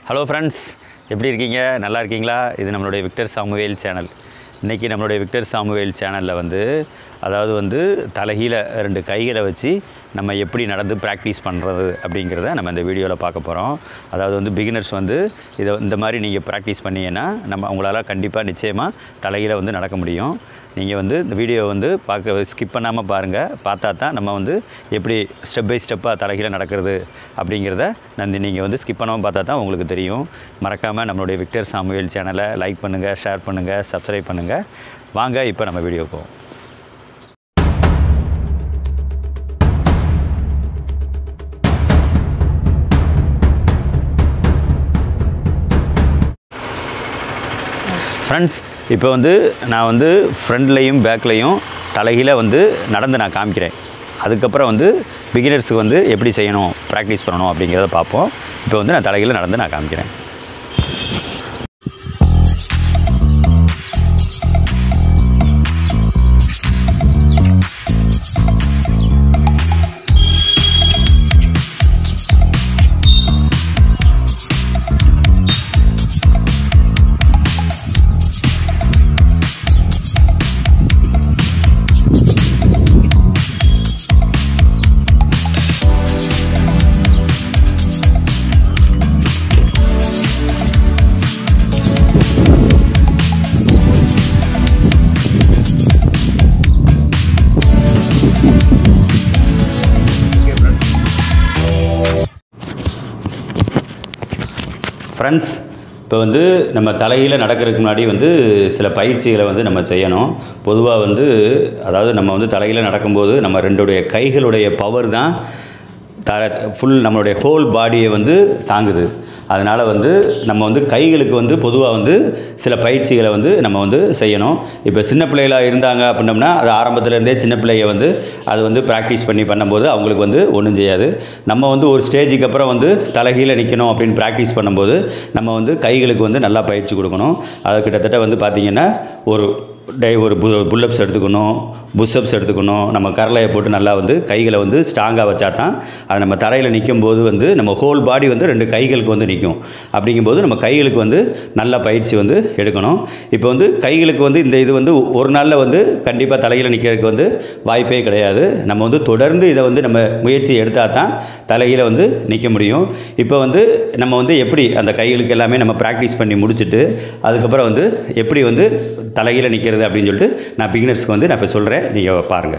Hello friends எப்படி இருக்கீங்க நல்லா இருக்கீங்களா இது நம்மளுடைய விக்டர் சாமுவேல் சேனல் இன்றைக்கி நம்மளுடைய விக்டர் சாமுவேல் சேனலில் வந்து அதாவது வந்து தலைகீழ ரெண்டு கைகளை வச்சு நம்ம எப்படி நடந்து ப்ராக்டிஸ் பண்ணுறது அப்படிங்கிறத நம்ம இந்த வீடியோவில் பார்க்க போகிறோம் அதாவது வந்து பிகினர்ஸ் வந்து இதை இந்த மாதிரி நீங்கள் ப்ராக்டிஸ் பண்ணீங்கன்னா நம்ம உங்களால் கண்டிப்பாக நிச்சயமாக தலைகீழ வந்து நடக்க முடியும் நீங்கள் வந்து இந்த வீடியோ வந்து பார்க்க ஸ்கிப் பண்ணாமல் பாருங்கள் பார்த்தா தான் நம்ம வந்து எப்படி ஸ்டெப் பை ஸ்டெப்பாக தலைகீழ நடக்கிறது அப்படிங்கிறத நான் நீங்கள் வந்து ஸ்கிப் பண்ணாமல் பார்த்தா தான் உங்களுக்கு தெரியும் மறக்காமல் நம்மளுடைய விக்டர் சாமுவேல் சேனலை லைக் பண்ணுங்கள் ஷேர் பண்ணுங்கள் சப்ஸ்கிரைப் பண்ணுங்கள் வாங்க இப்போ நம்ம வீடியோ போவோம் ஃப்ரெண்ட்ஸ் இப்போ வந்து நான் வந்து ஃப்ரண்ட்லேயும் பேக்லேயும் தலைகீழ வந்து நடந்து நான் காமிக்கிறேன் அதுக்கப்புறம் வந்து பிகினர்ஸுக்கு வந்து எப்படி செய்யணும் ப்ராக்டிஸ் பண்ணணும் அப்படிங்கிறத பார்ப்போம் இப்போ வந்து நான் தலைகீழ நடந்து நான் காமிக்கிறேன் ஃப்ரெண்ட்ஸ் இப்போ வந்து நம்ம தலையில் நடக்கிறதுக்கு முன்னாடி வந்து சில பயிற்சிகளை வந்து நம்ம செய்யணும் பொதுவாக வந்து அதாவது நம்ம வந்து தலையில் நடக்கும்போது நம்ம ரெண்டுடைய கைகளுடைய பவர் தான் தர ஃபுல் நம்மளுடைய ஹோல் பாடியை வந்து தாங்குது அதனால் வந்து நம்ம வந்து கைகளுக்கு வந்து பொதுவாக வந்து சில பயிற்சிகளை வந்து நம்ம வந்து செய்யணும் இப்போ சின்ன பிள்ளைகளாக இருந்தாங்க அப்படின்னம்னா அது ஆரம்பத்துலேருந்தே சின்ன பிள்ளைய வந்து அது வந்து ப்ராக்டிஸ் பண்ணி பண்ணும்போது அவங்களுக்கு வந்து ஒன்றும் செய்யாது நம்ம வந்து ஒரு ஸ்டேஜுக்கு அப்புறம் வந்து தலைகீழ நிற்கணும் அப்படின்னு ப்ராக்டிஸ் பண்ணும்போது நம்ம வந்து கைகளுக்கு வந்து நல்லா பயிற்சி கொடுக்கணும் அது கிட்டத்தட்ட வந்து பார்த்திங்கன்னா ஒரு டை ஒரு பு புல்லப்ஸ் எடுத்துக்கணும் புஷ்அப்ஸ் எடுத்துக்கணும் நம்ம கரலையை போட்டு நல்லா வந்து கைகளை வந்து ஸ்ட்ராங்காக வச்சா தான் அது நம்ம தரையில் நிற்கும் போது வந்து நம்ம ஹோல் பாடி வந்து ரெண்டு கைகளுக்கு வந்து நிற்கும் அப்படிங்கும்போது நம்ம கைகளுக்கு வந்து நல்ல பயிற்சி வந்து எடுக்கணும் இப்போ வந்து கைகளுக்கு வந்து இந்த இது வந்து ஒரு நாளில் வந்து கண்டிப்பாக தலையில் நிற்கிறதுக்கு வந்து வாய்ப்பே கிடையாது நம்ம வந்து தொடர்ந்து இதை வந்து நம்ம முயற்சி எடுத்தால் தான் தலையில் வந்து நிற்க முடியும் இப்போ வந்து நம்ம வந்து எப்படி அந்த கைகளுக்கு எல்லாமே நம்ம ப்ராக்டிஸ் பண்ணி முடிச்சுட்டு அதுக்கப்புறம் வந்து எப்படி வந்து தலையில் நிற்கிறது அப்படின்னு சொல்லிட்டு நான் பிகினர்ஸ்க்கு வந்து நான் இப்போ சொல்கிறேன் நீங்கள் பாருங்கள்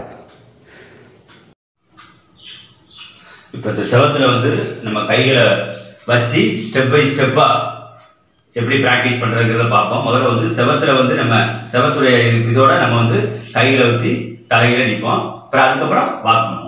இப்போ இந்த செவத்தில் வந்து நம்ம கைகளை வச்சு ஸ்டெப் பை ஸ்டெப்பாக எப்படி ப்ராக்டிஸ் பண்ணுறதுங்கிறத பார்ப்போம் முதல்ல வந்து செவத்தில் வந்து நம்ம செவத்துடைய இதோட நம்ம வந்து கைகளை வச்சு தலையில நிற்போம் அப்புறம் அதுக்கப்புறம் வாக் பண்ணுவோம்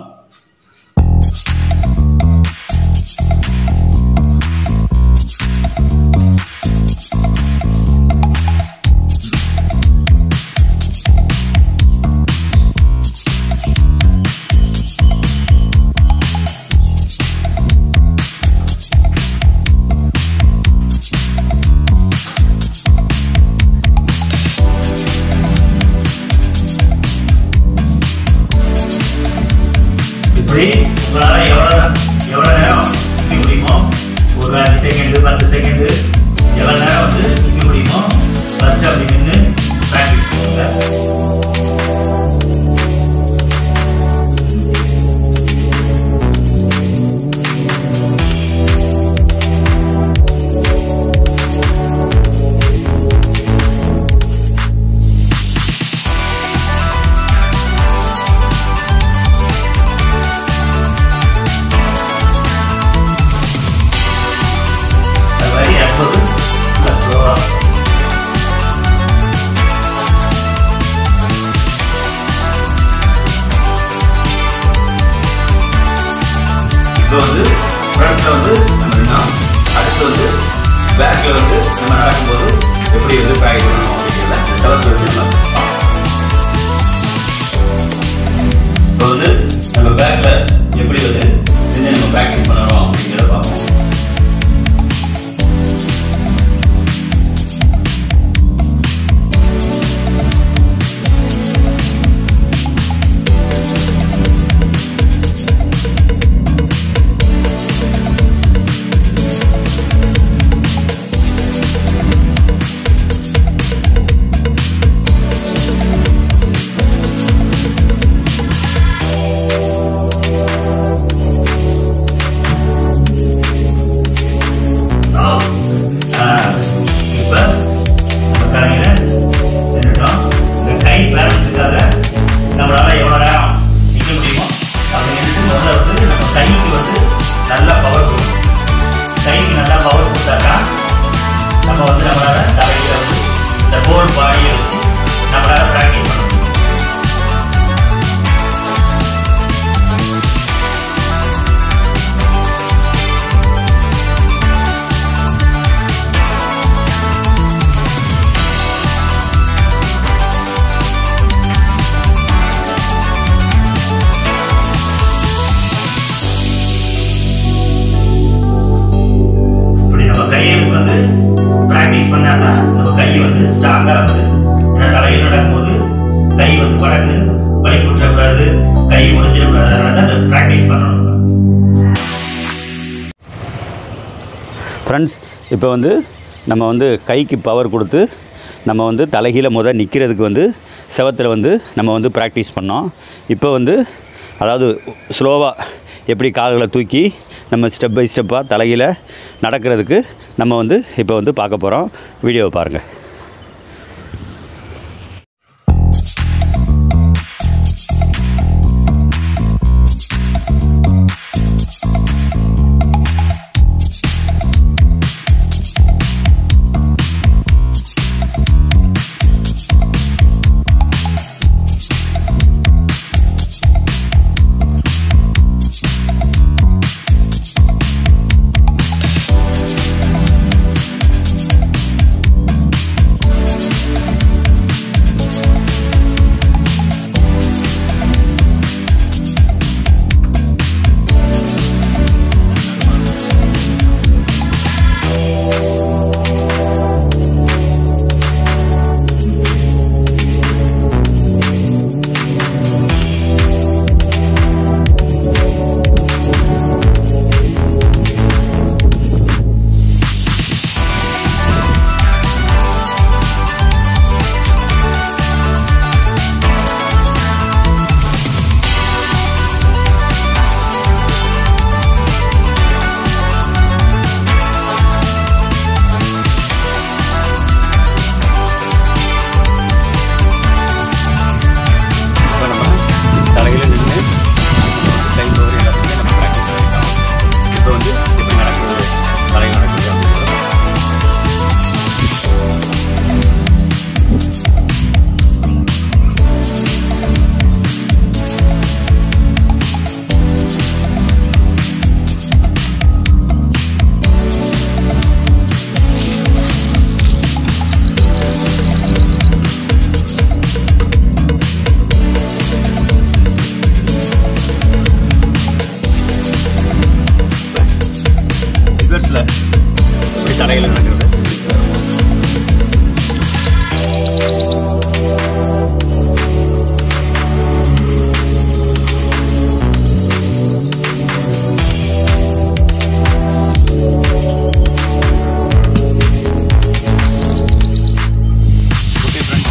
இப்படி உங்களால் எவ்வளோ எவ்வளோ நேரம் நிற்க முடியுமோ ஒரு அஞ்சு செகண்டு பத்து செகண்டு எவ்வளோ நேரம் வந்து நிற்க முடியுமோ ஃபர்ஸ்ட் அப்படி நின்று ப்ராக்டிஸ் பண்ணுங்க அது மாதிரி அடுத்தது ஸ்லோவாக இப்போ வந்து ஃப்ரண்ட்ல வந்து நம்ம நின்னோம் அடுத்து வந்து பேக்ல வந்து நம்ம நடக்கும்போது எப்படி வந்து ப்ராக்டிஸ் பண்ணணும் அப்படிங்கிறத செவத்து வச்சு நம்ம பார்ப்போம். இப்போ வந்து நம்ம பேக்ல எப்படி வந்து நின்று நம்ம ப்ராக்டிஸ் பண்ணணும் அப்படிங்கிறத பார்ப்போம் தலையில் நடக்கும்போது கை வந்து படகு வலி குற்றக்கூடாது கை முடிஞ்சிடக்கூடாது அதனால தான் ப்ராக்டிஸ் பண்ணணும் ஃப்ரெண்ட்ஸ் இப்போ வந்து நம்ம வந்து கைக்கு பவர் கொடுத்து நம்ம வந்து தலைகீழ முத நிற்கிறதுக்கு வந்து செவத்தில் வந்து நம்ம வந்து ப்ராக்டிஸ் பண்ணோம் இப்போ வந்து அதாவது ஸ்லோவாக எப்படி கால்களை தூக்கி நம்ம ஸ்டெப் பை ஸ்டெப்பாக தலைகீழ நடக்கிறதுக்கு நம்ம வந்து இப்போ வந்து பார்க்க போகிறோம் வீடியோவை பாருங்கள் இப்போ நம்ம தலையில் நின்று கை தோறி எல்லாத்தையுமே நம்ம ப்ராக்டிஸ் பண்ணிட்டோம் இப்போ வந்து இப்போ நடக்கிறது தலையில் நடக்குது அப்படிங்கிறது ரிவர்ஸில் இப்படி தலையில் நடக்கிறது Okay, friends.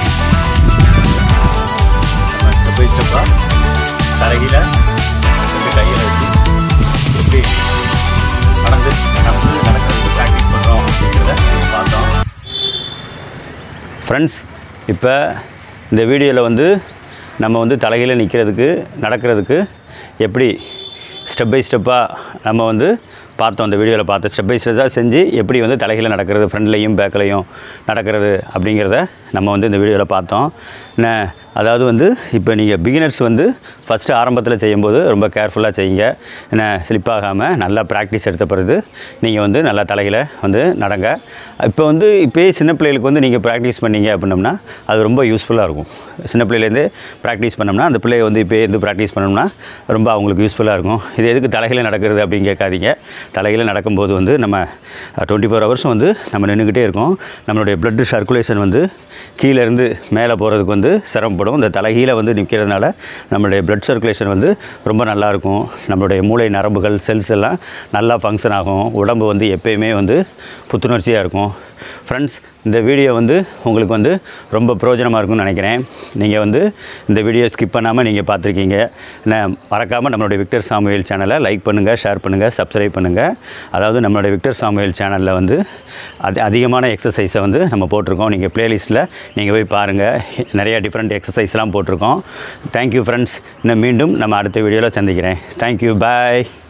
நம்ம ஸ்டெப் பை ஸ்டெப்பாக தலைகீழ இப்படி கையில் வச்சு இப்படி நடந்து நடந்து நடக்கிறது ப்ராக்டிஸ் பண்ணுறோம் அப்படிங்கிறத பார்த்தோம் ஃப்ரெண்ட்ஸ் இப்போ இந்த வீடியோவில் வந்து நம்ம வந்து தலைகீழ நிற்கிறதுக்கு நடக்கிறதுக்கு எப்படி ஸ்டெப் பை ஸ்டெப்பாக நம்ம வந்து பார்த்தோம் இந்த வீடியோவில் பார்த்து ஸ்டெப் பை ஸ்டெப்பாக செஞ்சு எப்படி வந்து தலைகீழ நடக்கிறது ஃப்ரண்ட்லேயும் பேக்லேயும் நடக்கிறது அப்படிங்கிறத நம்ம வந்து இந்த வீடியோவில் பார்த்தோம் என்ன அதாவது வந்து இப்போ நீங்கள் பிகினர்ஸ் வந்து ஃபஸ்ட்டு ஆரம்பத்தில் செய்யும்போது ரொம்ப கேர்ஃபுல்லாக செய்யுங்க என்ன ஸ்லிப் ஆகாமல் நல்லா ப்ராக்டிஸ் எடுத்த பிறகு நீங்கள் வந்து நல்லா தலையில் வந்து நடங்க இப்போ வந்து இப்போயே சின்ன பிள்ளைகளுக்கு வந்து நீங்கள் ப்ராக்டிஸ் பண்ணீங்க அப்படின்னம்னா அது ரொம்ப யூஸ்ஃபுல்லாக இருக்கும் சின்ன பிள்ளையிலேருந்து ப்ராக்டிஸ் பண்ணோம்னா அந்த பிள்ளைய வந்து இப்போயே இருந்து ப்ராக்டிஸ் பண்ணோம்னா ரொம்ப அவங்களுக்கு யூஸ்ஃபுல்லாக இருக்கும் இது எதுக்கு தலையில் நடக்கிறது அப்படின்னு கேட்காதீங்க தலையில் நடக்கும்போது வந்து நம்ம டுவெண்ட்டி ஃபோர் ஹவர்ஸும் வந்து நம்ம நின்றுக்கிட்டே இருக்கோம் நம்மளுடைய blood சர்க்குலேஷன் வந்து கீழே இருந்து மேலே போகிறதுக்கு வந்து சிரமப்படும் இந்த தலைகீழ வந்து நிற்கிறதுனால நம்மளுடைய blood சர்க்குலேஷன் வந்து ரொம்ப நல்லாயிருக்கும் நம்மளுடைய மூளை நரம்புகள் செல்ஸ் எல்லாம் நல்லா ஃபங்க்ஷன் ஆகும் உடம்பு வந்து எப்பயுமே வந்து புத்துணர்ச்சியாக இருக்கும் ஃப்ரெண்ட்ஸ் இந்த வீடியோ வந்து உங்களுக்கு வந்து ரொம்ப பிரயோஜனமாக இருக்கும்னு நினைக்கிறேன் நீங்கள் வந்து இந்த வீடியோ ஸ்கிப் பண்ணாமல் நீங்கள் பார்த்துருக்கீங்க என்ன மறக்காமல் நம்மளுடைய விக்டர் சாமுவேல் சேனலை லைக் பண்ணுங்கள் ஷேர் பண்ணுங்கள் சப்ஸ்கிரைப் பண்ணுங்கள் அதாவது நம்மளுடைய விக்டர் சாமுவேல் சேனலில் வந்து அது அதிகமான எக்ஸசைஸை வந்து நம்ம போட்டிருக்கோம் நீங்கள் ப்ளேலிஸ்ட்டில் நீங்கள் போய் பாருங்கள் நிறையா டிஃப்ரெண்ட் எக்ஸசைஸ்லாம் போட்டிருக்கோம் தேங்க்யூ ஃப்ரெண்ட்ஸ் இன்னும் மீண்டும் நம்ம அடுத்த வீடியோவில் சந்திக்கிறேன் தேங்க்யூ பாய்